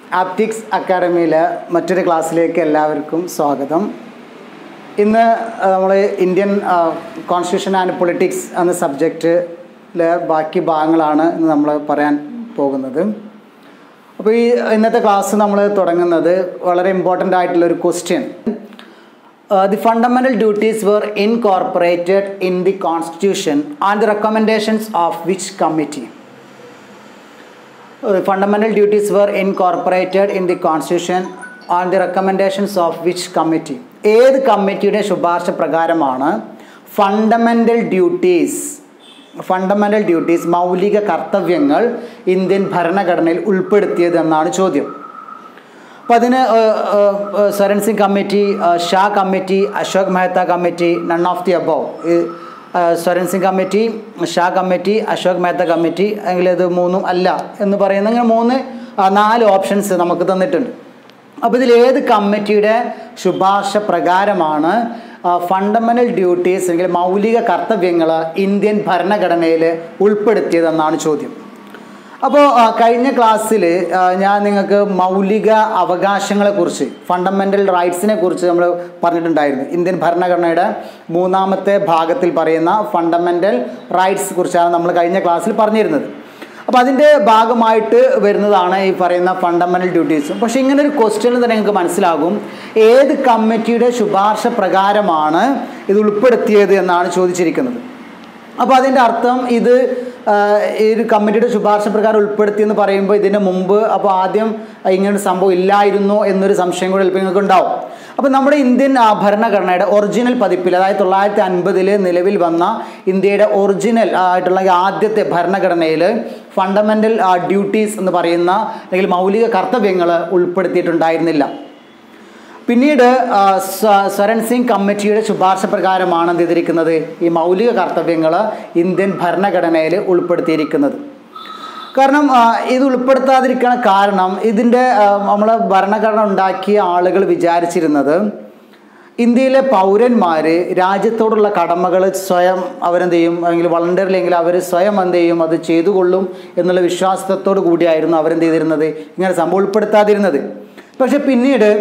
optics അക്കാഡമിയിലെ മറ്റൊരു ക്ലാസ്സിലേക്ക് എല്ലാവർക്കും സ്വാഗതം ഇന്ന് നമ്മൾ ഇന്ത്യൻ കോൺസ്റ്റിറ്റ്യൂഷൻ ആൻഡ് പൊളിറ്റിക്സ് എന്ന സബ്ജക്റ്റിലെ ബാക്കി ഭാഗങ്ങളാണ് ഇന്ന് നമ്മൾ പറയാൻ പോകുന്നത് അപ്പോൾ ഈ ഇന്നത്തെ ക്ലാസ് നമ്മൾ തുടങ്ങുന്നത് വളരെ ഇമ്പോർട്ടൻ്റ് ആയിട്ടുള്ള ഒരു question the fundamental duties were incorporated in the constitution on the recommendations of which committee Uh, fundamental duties were incorporated in the constitution on the recommendations of which committee ഏത് കമ്മിറ്റിയുടെ ശുപാർശ പ്രകാരമാണ് fundamental duties fundamental duties മൗലിക കർത്തവ്യങ്ങൾ Indian ഭരണഘടനയിൽ ഉൾപ്പെടുത്തിയത് എന്നാണ് ചോദ്യം അപ്പോൾ അതിന് Swaran Singh committee Shah committee Ashok Mehta committee none of the above Swaran Singh committee Shah committee Ashok Mehta committee അല്ലെങ്കിൽ ഇത് മൂന്നും അല്ല എന്ന് പറയുന്ന ഇങ്ങനെ മൂന്ന് ആ, നാല് ഓപ്ഷൻസ് നമുക്ക് തന്നിട്ടുണ്ട് അപ്പോൾ ഇതിൽ ഏത് കമ്മിറ്റിയുടെ ശുപാർശ പ്രകാരമാണ് ഫണ്ടമെൻ്റൽ ഡ്യൂട്ടീസ് അല്ലെങ്കിൽ മൗലിക കർത്തവ്യങ്ങൾ ഇന്ത്യൻ ഭരണഘടനയിൽ ഉൾപ്പെടുത്തിയതെന്നാണ് ചോദ്യം അപ്പോൾ ആ, കഴിഞ്ഞ ക്ലാസ്സിൽ ഞാൻ നിങ്ങൾക്ക് മൗലിക അവകാശങ്ങളെക്കുറിച്ച് ഫണ്ടമെൻ്റൽ റൈറ്റ്സിനെ കുറിച്ച് നമ്മൾ പറഞ്ഞിട്ടുണ്ടായിരുന്നു ഇന്ത്യൻ ഭരണഘടനയുടെ മൂന്നാമത്തെ ഭാഗത്തിൽ പറയുന്ന ഫണ്ടമെൻ്റൽ റൈറ്റ്സ് കുറിച്ചാണ് നമ്മൾ കഴിഞ്ഞ ക്ലാസ്സിൽ പറഞ്ഞിരുന്നത് അപ്പോൾ അതിൻ്റെ ഭാഗമായിട്ട് വരുന്നതാണ് ഈ പറയുന്ന ഫണ്ടമെൻ്റൽ ഡ്യൂട്ടീസ് പക്ഷേ ഇങ്ങനെ ഒരു ക്വസ്റ്റ്യൻ തന്നെ നിങ്ങൾക്ക് മനസ്സിലാകും ഏത് കമ്മിറ്റിയുടെ ശുപാർശ പ്രകാരമാണ് ഇത് ഉൾപ്പെടുത്തിയത് എന്നാണ് ചോദിച്ചിരിക്കുന്നത് അപ്പോൾ അതിൻ്റെ അർത്ഥം ഇത് ആ, ഈ ഒരു കമ്മിറ്റിയുടെ ശുപാർശ പ്രകാരം ഉൾപ്പെടുത്തി എന്ന് പറയുമ്പോൾ ഇതിന് മുമ്പ് അപ്പോൾ ആദ്യം ഇങ്ങനൊരു സംഭവം ഇല്ലായിരുന്നോ എന്നൊരു സംശയം കൂടെ ചിലപ്പോൾ നിങ്ങൾക്ക് ഉണ്ടാവും അപ്പോൾ നമ്മുടെ ഇന്ത്യൻ ആ, ഭരണഘടനയുടെ ഒറിജിനൽ പതിപ്പിൽ അതായത് തൊള്ളായിരത്തി അൻപതിൽ നിലവിൽ വന്ന ഇന്ത്യയുടെ ഒറിജിനൽ ആയിട്ടുള്ള ഈ ആദ്യത്തെ ഭരണഘടനയിൽ ഫണ്ടമെൻ്റൽ ഡ്യൂട്ടീസ് എന്ന് പറയുന്ന അല്ലെങ്കിൽ മൗലിക കർത്തവ്യങ്ങൾ ഉൾപ്പെടുത്തിയിട്ടുണ്ടായിരുന്നില്ല പിന്നീട് ആ, സ- സരൺ സിംഗ് കമ്മിറ്റിയുടെ ശുപാർശ പ്രകാരമാണ് എന്ത് ചെയ്തിരിക്കുന്നത് ഈ മൗലിക കർത്തവ്യങ്ങൾ ഇന്ത്യൻ ഭരണഘടനയിൽ ഉൾപ്പെടുത്തിയിരിക്കുന്നത് കാരണം ആ, ഇത് ഉൾപ്പെടുത്താതിരിക്കാൻ കാരണം ഇതിൻ്റെ നമ്മൾ ഭരണഘടന ഉണ്ടാക്കിയ ആളുകൾ വിചാരിച്ചിരുന്നത് ഇന്ത്യയിലെ പൗരന്മാർ രാജ്യത്തോടുള്ള കടമകൾ സ്വയം അവരെന്ത് ചെയ്യും അല്ലെങ്കിൽ വളണ്ടറിലെങ്കിൽ അവർ സ്വയം എന്ത് ചെയ്യും അത് ചെയ്തുകൊള്ളും എന്നുള്ള വിശ്വാസത്തോടു കൂടിയായിരുന്നു അവരെന്ത് ചെയ്തിരുന്നത് ഇങ്ങനെ സംഭവം ഉൾപ്പെടുത്താതിരുന്നത് പക്ഷെ പിന്നീട്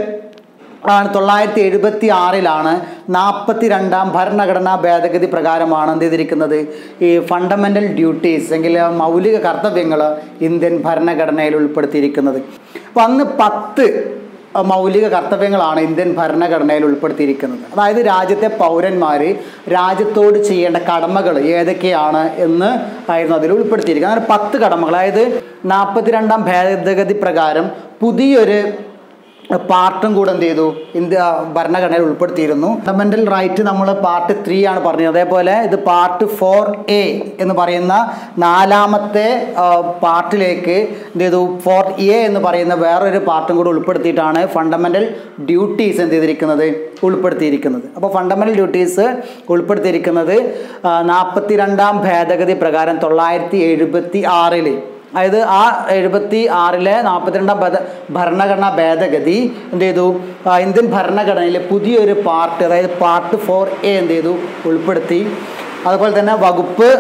ആണ് തൊള്ളായിരത്തി എഴുപത്തി ആറിലാണ് നാൽപ്പത്തി രണ്ടാം ഭരണഘടനാ ഭേദഗതി പ്രകാരമാണ് എന്ത് ചെയ്തിരിക്കുന്നത് ഈ ഫണ്ടമെൻ്റൽ ഡ്യൂട്ടീസ് എങ്കിൽ മൗലിക കർത്തവ്യങ്ങൾ ഇന്ത്യൻ ഭരണഘടനയിൽ ഉൾപ്പെടുത്തിയിരിക്കുന്നത് അപ്പോൾ അന്ന് പത്ത് മൗലിക കർത്തവ്യങ്ങളാണ് ഇന്ത്യൻ ഭരണഘടനയിൽ ഉൾപ്പെടുത്തിയിരിക്കുന്നത് അതായത് രാജ്യത്തെ പൗരന്മാർ രാജ്യത്തോട് ചെയ്യേണ്ട കടമകൾ ഏതൊക്കെയാണ് എന്ന് ആയിരുന്നു അതിൽ ഉൾപ്പെടുത്തിയിരിക്കുന്നത് അങ്ങനെ പത്ത് കടമകൾ അതായത് നാൽപ്പത്തിരണ്ടാം ഭേദഗതി പ്രകാരം പുതിയൊരു പാർട്ടും കൂടെ എന്ത് ചെയ്തു ഇന്ത്യ ഭരണഘടനയിൽ ഉൾപ്പെടുത്തിയിരുന്നു ഫണ്ടമെൻ്റൽ റൈറ്റ് നമ്മൾ പാർട്ട് ത്രീ ആണ് പറഞ്ഞത് അതേപോലെ ഇത് പാർട്ട് ഫോർ എ എന്ന് പറയുന്ന നാലാമത്തെ ആ, പാർട്ടിലേക്ക് എന്ത് ചെയ്തു ഫോർ എ എന്ന് പറയുന്ന വേറൊരു പാർട്ടും കൂടെ ഉൾപ്പെടുത്തിയിട്ടാണ് ഫണ്ടമെൻ്റൽ ഡ്യൂട്ടീസ് എന്ത് ചെയ്തിരിക്കുന്നത് ഉൾപ്പെടുത്തിയിരിക്കുന്നത് അപ്പോൾ ഫണ്ടമെൻ്റൽ ഡ്യൂട്ടീസ് ഉൾപ്പെടുത്തിയിരിക്കുന്നത് നാൽപ്പത്തി രണ്ടാം ഭേദഗതി പ്രകാരം തൊള്ളായിരത്തി എഴുപത്തി ആറിൽ അതായത് ആ എഴുപത്തി ആറിലെ നാൽപ്പത്തിരണ്ടാം ഭേദ ഭരണഘടനാ ഭേദഗതി എന്ത് ചെയ്തു ആ, ഇന്ത്യൻ ഭരണഘടനയിലെ പുതിയൊരു പാർട്ട് അതായത് പാർട്ട് ഫോർ എ എന്ത് ചെയ്തു ഉൾപ്പെടുത്തി അതുപോലെ തന്നെ വകുപ്പ്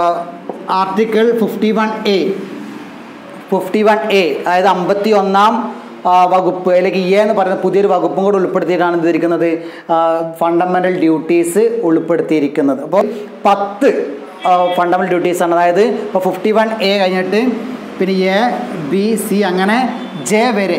article fifty one A fifty one A അതായത് അമ്പത്തി ഒന്നാം വകുപ്പ് അല്ലെങ്കിൽ എ എന്ന് പറയുന്ന പുതിയൊരു വകുപ്പും കൂടെ ഉൾപ്പെടുത്തിയിട്ടാണ് എന്തിരിക്കുന്നത് ഫണ്ടമെൻ്റൽ ഡ്യൂട്ടീസ് ഉൾപ്പെടുത്തിയിരിക്കുന്നത് അപ്പോൾ പത്ത് ഫണ്ടമെൻ്റൽ ഡ്യൂട്ടീസ് ആണ് അതായത് ഇപ്പോൾ ഫിഫ്റ്റി വൺ എ കഴിഞ്ഞിട്ട് പിന്നെ എ ബി സി അങ്ങനെ ജെ വരെ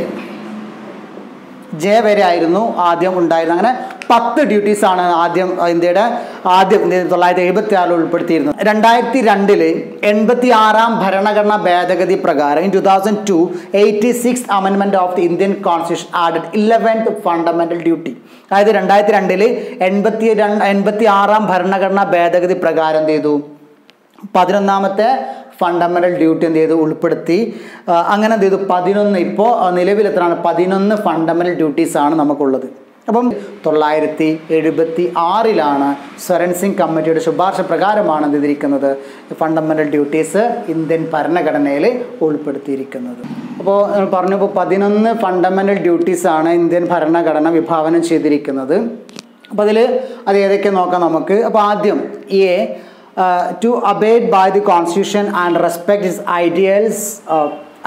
ജെ വരെ ആയിരുന്നു ആദ്യം ഉണ്ടായിരുന്നത് അങ്ങനെ പത്ത് ഡ്യൂട്ടീസ് ആണ് ആദ്യം ഇന്ത്യയുടെ ആദ്യം ഇന്ത്യ തൊള്ളായിരത്തി എഴുപത്തി ആറിൽ ഉൾപ്പെടുത്തിയിരുന്നത് രണ്ടായിരത്തി രണ്ടില് എൺപത്തി ആറാം ഭരണഘടനാ ഭേദഗതി പ്രകാരം in two thousand two eighty six amendment of the Indian constitution added eleventh fundamental duty അതായത് രണ്ടായിരത്തി രണ്ടില് എൺപത്തി രണ്ട് എൺപത്തി ആറാം ഭരണഘടനാ ഭേദഗതി പ്രകാരം എന്ത് ചെയ്തു പതിനൊന്നാമത്തെ ഫണ്ടമെൻ്റൽ ഡ്യൂട്ടി എന്ത് ചെയ്തു ഉൾപ്പെടുത്തി ആ, അങ്ങനെ എന്ത് ചെയ്തു പതിനൊന്ന് ഇപ്പോൾ നിലവിൽ എത്രയാണ് പതിനൊന്ന് ഫണ്ടമെൻ്റൽ ഡ്യൂട്ടീസാണ് നമുക്കുള്ളത് അപ്പം തൊള്ളായിരത്തി എഴുപത്തി ആറിലാണ് സ്വരൺ സിംഗ് കമ്മിറ്റിയുടെ ശുപാർശ പ്രകാരമാണ് എന്ത് ചെയ്തിരിക്കുന്നത് ഫണ്ടമെൻ്റൽ ഡ്യൂട്ടീസ് ഇന്ത്യൻ ഭരണഘടനയിൽ ഉൾപ്പെടുത്തിയിരിക്കുന്നത് അപ്പോൾ നമ്മൾ പറഞ്ഞപ്പോൾ പതിനൊന്ന് ഫണ്ടമെൻ്റൽ ഡ്യൂട്ടീസാണ് ഇന്ത്യൻ ഭരണഘടന വിഭാവനം ചെയ്തിരിക്കുന്നത് അപ്പോൾ അതിൽ അത് ഏതൊക്കെ നോക്കാം നമുക്ക് അപ്പോൾ ആദ്യം A to abide by the constitution and respect is ideals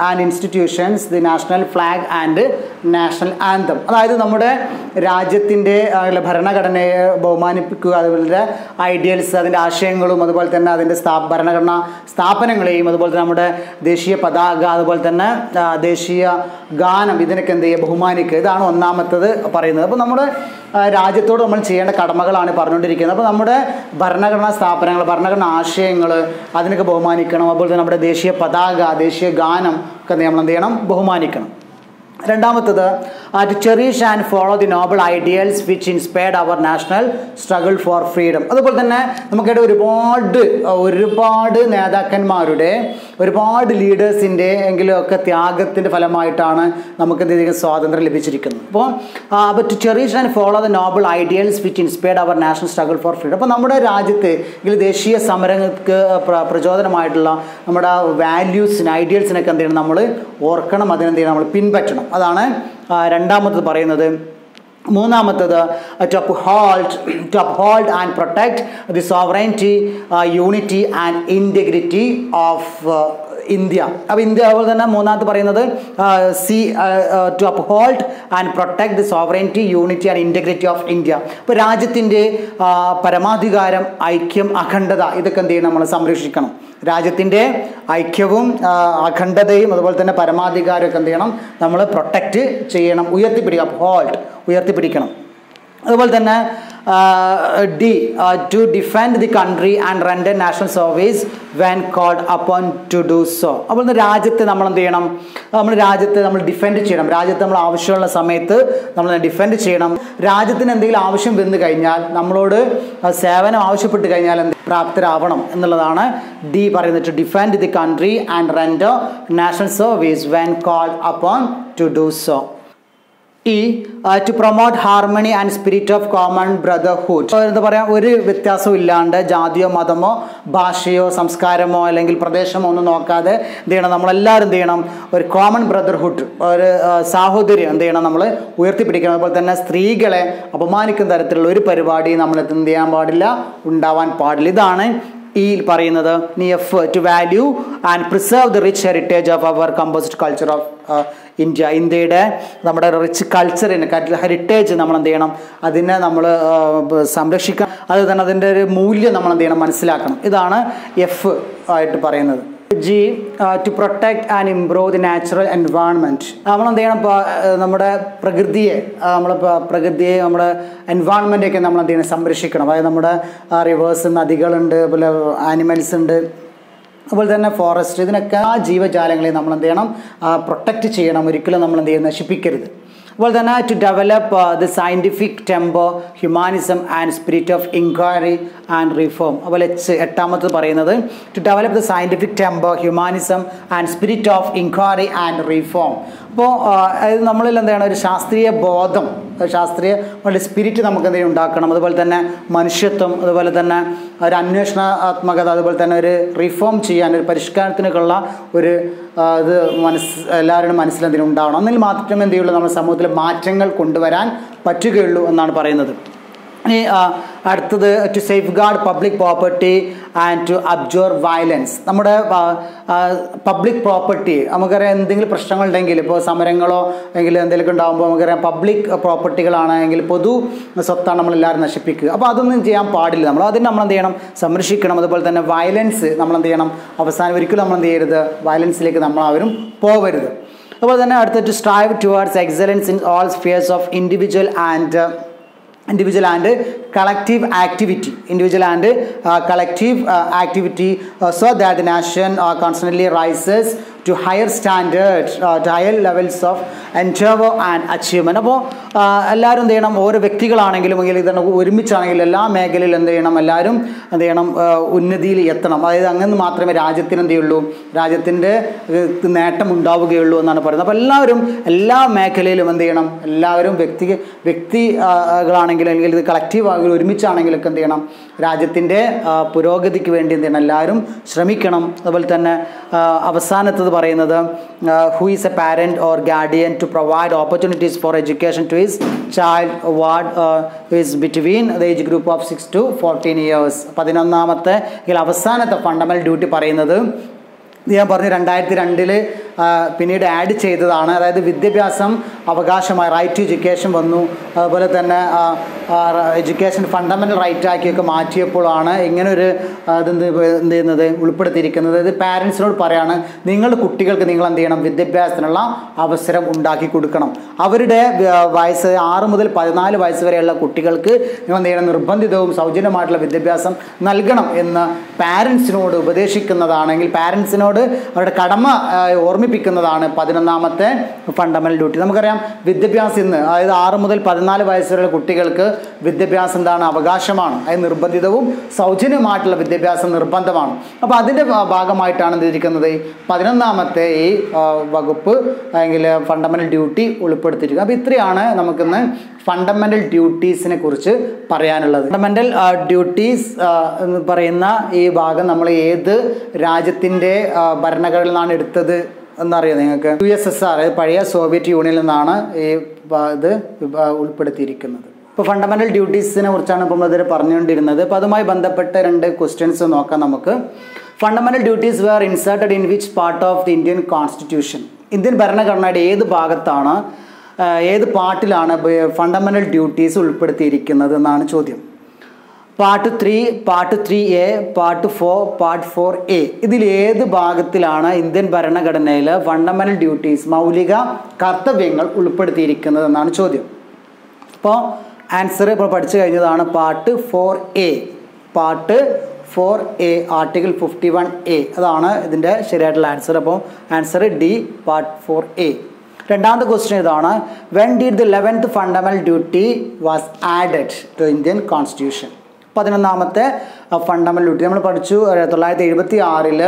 and institutions the national flag and national anthem അതായത് നമ്മുടെ രാജ്യത്തിൻ്റെ ഭരണഘടനയെ ബഹുമാനിപ്പിക്കുക അതുപോലെ ഐഡിയൽസ് അതിൻ്റെ ആശയങ്ങളും അതുപോലെ തന്നെ അതിൻ്റെ സ്ഥാ ഭരണഘടനാ സ്ഥാപനങ്ങളെയും അതുപോലെ തന്നെ നമ്മുടെ ദേശീയ പതാക അതുപോലെ തന്നെ ആ, ദേശീയ ഗാനം ഇതിനൊക്കെ എന്ത് ചെയ്യുക ബഹുമാനിക്കുക ഇതാണ് ഒന്നാമത്തത് പറയുന്നത് അപ്പോൾ നമ്മുടെ ആ, രാജ്യത്തോട് നമ്മൾ ചെയ്യേണ്ട കടമകളാണ് പറഞ്ഞുകൊണ്ടിരിക്കുന്നത് അപ്പോൾ നമ്മുടെ ഭരണഘടനാ സ്ഥാപനങ്ങൾ ഭരണഘടനാ ആശയങ്ങൾ അതിനൊക്കെ ബഹുമാനിക്കണം അതുപോലെ തന്നെ നമ്മുടെ ദേശീയ പതാക ദേശീയ ഗാനം ഒക്കെ നമ്മൾ എന്ത് ചെയ്യണം ബഹുമാനിക്കണം രണ്ടാമത്തത് to cherish and follow the noble ideals which inspired our national struggle for freedom അതുപോലെ തന്നെ നമുക്കിടെ ഒരുപാട് ഒരുപാട് നേതാക്കന്മാരുടെ ഒരുപാട് ലീഡേഴ്സിൻ്റെ എങ്കിലും ഒക്കെ ത്യാഗത്തിൻ്റെ ഫലമായിട്ടാണ് നമുക്ക് എന്തെങ്കിലും സ്വാതന്ത്ര്യം ലഭിച്ചിരിക്കുന്നത് അപ്പോൾ അപ്പോൾ to cherish and follow the noble ideals which inspired our national struggle for freedom അപ്പോൾ നമ്മുടെ രാജ്യത്ത് എങ്കിൽ ദേശീയ സമരങ്ങൾക്ക് പ്ര- പ്രചോദനമായിട്ടുള്ള നമ്മുടെ വാല്യൂസിന് ഐഡിയൽസിനൊക്കെ എന്ത് ചെയ്യണം നമ്മൾ ഓർക്കണം അതിനെന്ത് ചെയ്യണം നമ്മൾ പിൻപറ്റണം അതാണ് ആ, രണ്ടാമത്തത് പറയുന്നത് മൂന്നാമത്തത് to uphold to uphold and protect the sovereignty unity and integrity of India അപ്പോൾ ഇന്ത്യ അതുപോലെ തന്നെ മൂന്നാമത് പറയുന്നത് C to uphold and protect the sovereignty unity and integrity of India ഇപ്പോൾ രാജ്യത്തിൻ്റെ പരമാധികാരം ഐക്യം അഖണ്ഡത ഇതൊക്കെ എന്ത് ചെയ്യണം നമ്മൾ സംരക്ഷിക്കണം രാജ്യത്തിൻ്റെ ഐക്യവും ആ, അഖണ്ഡതയും അതുപോലെ തന്നെ പരമാധികാരമൊക്കെ എന്ത് ചെയ്യണം നമ്മൾ പ്രൊട്ടക്റ്റ് ചെയ്യണം ഉയർത്തിപ്പിടിക്കുക അപ്ഹോൾഡ് ഉയർത്തിപ്പിടിക്കണം അതുപോലെ തന്നെ D to defend the country and render national service when called upon to do so അപ്പോൾ ഇന്ന് രാജ്യത്തെ നമ്മൾ എന്ത് ചെയ്യണം നമ്മൾ രാജ്യത്തെ നമ്മൾ ഡിഫെൻഡ് ചെയ്യണം രാജ്യത്തെ നമ്മൾ ആവശ്യമുള്ള സമയത്ത് നമ്മൾ ഡിഫെൻഡ് ചെയ്യണം രാജ്യത്തിന് എന്തെങ്കിലും ആവശ്യം വന്നു കഴിഞ്ഞാൽ നമ്മളോട് ആ സേവനം ആവശ്യപ്പെട്ട് കഴിഞ്ഞാൽ എന്ത് പ്രാപ്തരാവണം എന്നുള്ളതാണ് ഡി പറയുന്നത് to defend the country and render national service when called upon to do so E to promote harmony and spirit of common brotherhood എന്താ പറയുക ഒരു വ്യത്യാസവും ഇല്ലാണ്ട് ജാതിയോ മതമോ ഭാഷയോ സംസ്കാരമോ അല്ലെങ്കിൽ പ്രദേശമോ ഒന്നും നോക്കാതെ എന്ത് ചെയ്യണം നമ്മളെല്ലാവരും എന്ത് ചെയ്യണം ഒരു കോമൺ ബ്രദർഹുഡ് ഒരു ആ, സാഹോദര്യം എന്ത് ചെയ്യണം നമ്മൾ ഉയർത്തിപ്പിടിക്കണം അതുപോലെ തന്നെ സ്ത്രീകളെ അപമാനിക്കുന്ന തരത്തിലുള്ള ഒരു പരിപാടി നമ്മൾ എന്ത് ചെയ്യാൻ പാടില്ല ഉണ്ടാവാൻ പാടില്ല ഇതാണ് ഈ പറയുന്നത് നീ F to value and preserve the rich heritage of our composite culture of India ഇന്ത്യയുടെ നമ്മുടെ റിച്ച് കൾച്ചറിന് ഹെറിറ്റേജ് നമ്മൾ എന്ത് ചെയ്യണം അതിനെ നമ്മൾ സംരക്ഷിക്കണം അത് തന്നെ അതിൻ്റെ ഒരു മൂല്യം നമ്മൾ എന്ത് ചെയ്യണം മനസ്സിലാക്കണം ഇതാണ് എഫ് ആയിട്ട് പറയുന്നത് G to protect and improve the natural environment നമ്മൾ എന്ത് ചെയ്യണം ഇപ്പോൾ നമ്മുടെ പ്രകൃതിയെ നമ്മളിപ്പോൾ പ്രകൃതിയെ നമ്മുടെ എൻവയോൺമെൻറ്റൊക്കെ നമ്മൾ എന്ത് ചെയ്യണം സംരക്ഷിക്കണം അതായത് നമ്മുടെ റിവേഴ്സ് നദികളുണ്ട് അതുപോലെ ആനിമൽസ് ഉണ്ട് അതുപോലെ തന്നെ ഫോറസ്റ്റ് ഇതിനൊക്കെ ആ ജീവജാലങ്ങളെ നമ്മൾ എന്ത് ചെയ്യണം പ്രൊട്ടക്റ്റ് ചെയ്യണം ഒരിക്കലും നമ്മൾ എന്ത് ചെയ്യും നശിപ്പിക്കരുത് അതുപോലെ തന്നെ to develop the scientific temper humanism and spirit of inquiry and reform അതുപോലെ എച്ച് എട്ടാമത്തത് പറയുന്നത് to develop the scientific temper humanism and spirit of inquiry and reform അപ്പോൾ അത് നമ്മളിൽ എന്താണ് ഒരു ശാസ്ത്രീയ ബോധം ഒരു ശാസ്ത്രീയ ഒരു സ്പിരിറ്റ് നമുക്ക് എന്തെങ്കിലും ഉണ്ടാക്കണം അതുപോലെ തന്നെ മനുഷ്യത്വം അതുപോലെ തന്നെ ഒരു അന്വേഷണാത്മകത അതുപോലെ തന്നെ ഒരു റിഫോം ചെയ്യാൻ ഒരു പരിഷ്കാരത്തിനൊക്കെയുള്ള ഒരു ആ, ഇത് മനസ്സ് എല്ലാവരുടെയും മനസ്സിൽ എന്തെങ്കിലും ഉണ്ടാവണം എന്നിൽ മാത്രമേ എന്ത് ചെയ്യുള്ളൂ നമ്മുടെ സമൂഹത്തിൽ മാറ്റങ്ങൾ കൊണ്ടുവരാൻ പറ്റുകയുള്ളൂ എന്നാണ് പറയുന്നത് ഇനി ആ, അടുത്തത് to safeguard public property and to abjure violence നമ്മുടെ പബ്ലിക് പ്രോപ്പർട്ടി നമുക്കറിയാം എന്തെങ്കിലും പ്രശ്നങ്ങളുണ്ടെങ്കിൽ ഇപ്പോൾ സമരങ്ങളോ അല്ലെങ്കിൽ എന്തെങ്കിലുമൊക്കെ ഉണ്ടാകുമ്പോൾ നമുക്കറിയാം പബ്ലിക് പ്രോപ്പർട്ടികളാണ് എങ്കിൽ പൊതു സ്വത്താണ് നമ്മളെല്ലാവരും നശിപ്പിക്കുക അപ്പോൾ അതൊന്നും ചെയ്യാൻ പാടില്ല നമ്മൾ അതിന് നമ്മൾ എന്ത് ചെയ്യണം സംരക്ഷിക്കണം അതുപോലെ തന്നെ വയലൻസ് നമ്മൾ എന്ത് ചെയ്യണം അവസാനം ഒരിക്കലും നമ്മൾ എന്ത് ചെയ്യരുത് വയലൻസിലേക്ക് നമ്മൾ ആരും പോകരുത് അതുപോലെ തന്നെ അടുത്ത to strive towards excellence in all spheres of individual and individual and collective activity individual and uh, collective uh, activity uh, so that the nation uh, constantly rises to higher standards uh, to higher levels of endeavor and achievement അപ്പോൾ എല്ലാവരും എന്ത് ചെയ്യണം ഓരോ വ്യക്തികളാണെങ്കിലും അല്ലെങ്കിൽ ഇതാണ് ഒരുമിച്ചാണെങ്കിലും എല്ലാ മേഖലയിലും എന്ത് ചെയ്യണം എല്ലാവരും എന്ത് ചെയ്യണം ആ, ഉന്നതിയിൽ എത്തണം അതായത് അങ്ങനെ മാത്രമേ രാജ്യത്തിന് എന്ത് ചെയ്യുള്ളൂ രാജ്യത്തിൻ്റെ നേട്ടം ഉണ്ടാവുകയുള്ളൂ എന്നാണ് പറയുന്നത് അപ്പോൾ എല്ലാവരും എല്ലാ മേഖലയിലും എന്ത് ചെയ്യണം എല്ലാവരും വ്യക്തി വ്യക്തികളാണെങ്കിലും അല്ലെങ്കിൽ ഇത് കളക്റ്റീവ് ആണെങ്കിലും ഒരുമിച്ചാണെങ്കിലൊക്കെ എന്ത് ചെയ്യണം രാജ്യത്തിൻ്റെ ആ, പുരോഗതിക്ക് വേണ്ടി എന്ത് ചെയ്യണം എല്ലാവരും ശ്രമിക്കണം അതുപോലെ തന്നെ ആ, അവസാനത്തത് പറയുന്നത് who is a parent or guardian to provide opportunities for education to his child ward is between the age group of six to fourteen years പതിനൊന്നാമത്തെ അല്ലെങ്കിൽ അവസാനത്തെ ഫണ്ടമെൻ്റൽ ഡ്യൂട്ടി പറയുന്നത് ഇത് ഞാൻ പറഞ്ഞു രണ്ടായിരത്തി രണ്ടിൽ ആ, പിന്നീട് ആഡ് ചെയ്തതാണ് അതായത് വിദ്യാഭ്യാസം അവകാശമായി റൈറ്റ് ടു എഡ്യൂക്കേഷൻ വന്നു അതുപോലെ തന്നെ എഡ്യൂക്കേഷൻ ഫണ്ടമെൻ്റൽ റൈറ്റ് ആക്കിയൊക്കെ മാറ്റിയപ്പോഴാണ് ഇങ്ങനെ ഒരു ആ, ഇതെന്ത് എന്ത് ചെയ്യുന്നത് ഉൾപ്പെടുത്തിയിരിക്കുന്നത് ഇത് പാരൻസിനോട് പറയാണ് നിങ്ങളുടെ കുട്ടികൾക്ക് നിങ്ങൾ എന്ത് ചെയ്യണം വിദ്യാഭ്യാസത്തിനുള്ള അവസരം ഉണ്ടാക്കി കൊടുക്കണം അവരുടെ ആ, വയസ്സ് ആറ് മുതൽ പതിനാല് വയസ്സ് വരെയുള്ള കുട്ടികൾക്ക് നിങ്ങൾ എന്ത് ചെയ്യണം നിർബന്ധിതവും സൗജന്യമായിട്ടുള്ള വിദ്യാഭ്യാസം നൽകണം എന്ന് പാരൻസിനോട് ഉപദേശിക്കുന്നതാണെങ്കിൽ പാരൻസിനോട് അവരുടെ കടമ ആ, ഓർമ്മിപ്പിക്കുന്നതാണ് പതിനൊന്നാമത്തെ ഫണ്ടമെൻ്റൽ ഡ്യൂട്ടി നമുക്കറിയാം വിദ്യാഭ്യാസം ഇന്ന് അതായത് ആറ് മുതൽ പതിനാല് വയസ്സ് വരെയുള്ള കുട്ടികൾക്ക് വിദ്യാഭ്യാസം എന്താണ് അവകാശമാണ് അത് നിർബന്ധിതവും സൗജന്യമായിട്ടുള്ള വിദ്യാഭ്യാസം നിർബന്ധമാണ് അപ്പോൾ അതിൻ്റെ ഭാ- ഭാഗമായിട്ടാണ് എന്തിരിക്കുന്നത് പതിനൊന്നാമത്തെ ഈ ആ, വകുപ്പ് അല്ലെങ്കിൽ ഫണ്ടമെൻ്റൽ ഡ്യൂട്ടി ഉൾപ്പെടുത്തിയിരിക്കുന്നത് അപ്പോൾ ഇത്രയാണ് നമുക്കിന്ന് ഫണ്ടമെൻ്റൽ ഡ്യൂട്ടീസിനെ കുറിച്ച് പറയാനുള്ളത് ഫണ്ടമെൻ്റൽ ഡ്യൂട്ടീസ് എന്ന് പറയുന്ന ഈ ഭാഗം നമ്മൾ ഏത് രാജ്യത്തിൻ്റെ ആ, ഭരണഘടനയിൽ നിന്നാണ് എടുത്തത് എന്നറിയാം നിങ്ങൾക്ക് യു എസ് എസ് ആർ പഴയ സോവിയറ്റ് യൂണിയനിൽ നിന്നാണ് ഈ പ- ഇത് വിഭ- ഉൾപ്പെടുത്തിയിരിക്കുന്നത് ഇപ്പോൾ ഫണ്ടമെൻ്റൽ ഡ്യൂട്ടീസിനെ കുറിച്ചാണ് ഇപ്പോൾ നമ്മളിതുവരെ പറഞ്ഞുകൊണ്ടിരുന്നത് അപ്പോൾ അതുമായി ബന്ധപ്പെട്ട രണ്ട് ക്വസ്റ്റ്യൻസ് നോക്കാം നമുക്ക് fundamental duties were inserted in which part of the Indian constitution Indian ഭരണഘടനയുടെ ഏത് ഭാഗത്താണ് ആ, ഏത് പാർട്ടിലാണ് ഫണ്ടമെൻ്റൽ ഡ്യൂട്ടീസ് ഉൾപ്പെടുത്തിയിരിക്കുന്നത് എന്നാണ് ചോദ്യം part three part three A part four part four A ഇതിൽ ഏത് ഭാഗത്തിലാണ് ഇന്ത്യൻ ഭരണഘടനയിൽ ഫണ്ടമെൻ്റൽ ഡ്യൂട്ടീസ് മൗലിക കർത്തവ്യങ്ങൾ ഉൾപ്പെടുത്തിയിരിക്കുന്നത് എന്നാണ് ചോദ്യം അപ്പോൾ ആൻസർ ഇപ്പോൾ പഠിച്ചു കഴിഞ്ഞതാണ് part four A part four A article fifty one A അതാണ് ഇതിൻ്റെ ശരിയായിട്ടുള്ള ആൻസർ അപ്പോൾ answer D part four A രണ്ടാമത്തെ ക്വസ്റ്റ്യൻ ഇതാണ് when did the eleventh fundamental duty was added to Indian constitution പതിനൊന്നാമത്തെ ഫണ്ടമെൻ്റൽ ഡ്യൂട്ടി നമ്മൾ പഠിച്ചു ആയിരത്തി തൊള്ളായിരത്തി എഴുപത്തി ആറിൽ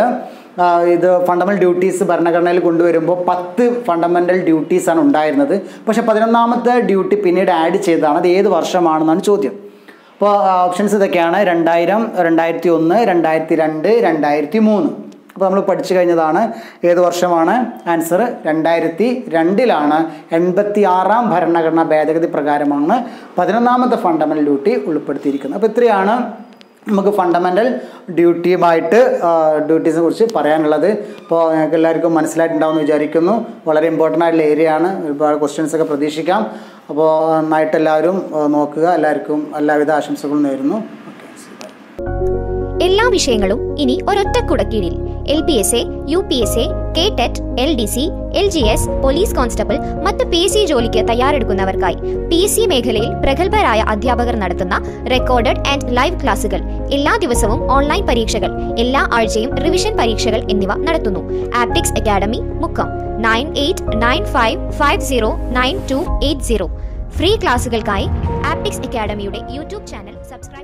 ഇത് ഫണ്ടമെൻ്റൽ ഡ്യൂട്ടീസ് ഭരണഘടനയിൽ കൊണ്ടുവരുമ്പോൾ പത്ത് ഫണ്ടമെൻ്റൽ ഡ്യൂട്ടീസ് ആണ് ഉണ്ടായിരുന്നത് പക്ഷേ പതിനൊന്നാമത്തെ ഡ്യൂട്ടി പിന്നീട് ആഡ് ചെയ്തതാണ് അത് ഏത് വർഷമാണെന്നാണ് ചോദ്യം അപ്പോൾ ഓപ്ഷൻസ് ഇതൊക്കെയാണ് രണ്ടായിരം രണ്ടായിരത്തി ഒന്ന് രണ്ടായിരത്തി രണ്ട് രണ്ടായിരത്തി മൂന്ന് അപ്പോൾ നമ്മൾ പഠിച്ചു കഴിഞ്ഞതാണ് ഏത് വർഷമാണ് ആൻസർ രണ്ടായിരത്തി രണ്ടിലാണ് എൺപത്തി ആറാം ഭരണഘടനാ ഭേദഗതി പ്രകാരമാണ് പതിനൊന്നാമത്തെ ഫണ്ടമെൻ്റൽ ഡ്യൂട്ടി ഉൾപ്പെടുത്തിയിരിക്കുന്നത് അപ്പോൾ ഇത്രയാണ് നമുക്ക് ഫണ്ടമെൻ്റൽ ഡ്യൂട്ടിയുമായിട്ട് ഡ്യൂട്ടീസിനെ കുറിച്ച് പറയാനുള്ളത് അപ്പോൾ ഞങ്ങൾക്ക് എല്ലാവർക്കും മനസ്സിലായിട്ടുണ്ടാവും എന്ന് വിചാരിക്കുന്നു വളരെ ഇമ്പോർട്ടൻ്റ് ആയിട്ടുള്ള ഏരിയ ആണ് ഒരുപാട് ക്വസ്റ്റ്യൻസ് ഒക്കെ പ്രതീക്ഷിക്കാം അപ്പോൾ നന്നായിട്ട് എല്ലാവരും ആ, നോക്കുക എല്ലാവർക്കും എല്ലാവിധ ആശംസകളും നേരുന്നു ഓക്കെ എല്ലാ വിഷയങ്ങളും ഇനി ഒരൊറ്റ കുടക്കീഴിൽ L P S A U P S A K TET L D C L G S police constable മറ്റ് പി എസ് സി ജോലിക്ക് തയ്യാറെടുക്കുന്നവർക്കായി പി എസ് സി മേഖലയിൽ പ്രഗത്ഭരായ അധ്യാപകർ നടത്തുന്ന റെക്കോർഡഡ് ആൻഡ് ലൈവ് ക്ലാസുകൾ എല്ലാ ദിവസവും ഓൺലൈൻ പരീക്ഷകൾ എല്ലാ ആഴ്ചയും റിവിഷൻ പരീക്ഷകൾ എന്നിവ നടത്തുന്നു Aptics academy Mukkam nine eight nine five five zero nine two eight zero free ക്ലാസുകൾക്കായി ആപ്റ്റിക്സ് അക്കാഡമിയുടെ യൂട്യൂബ് ചാനൽ സബ്സ്ക്രൈബ്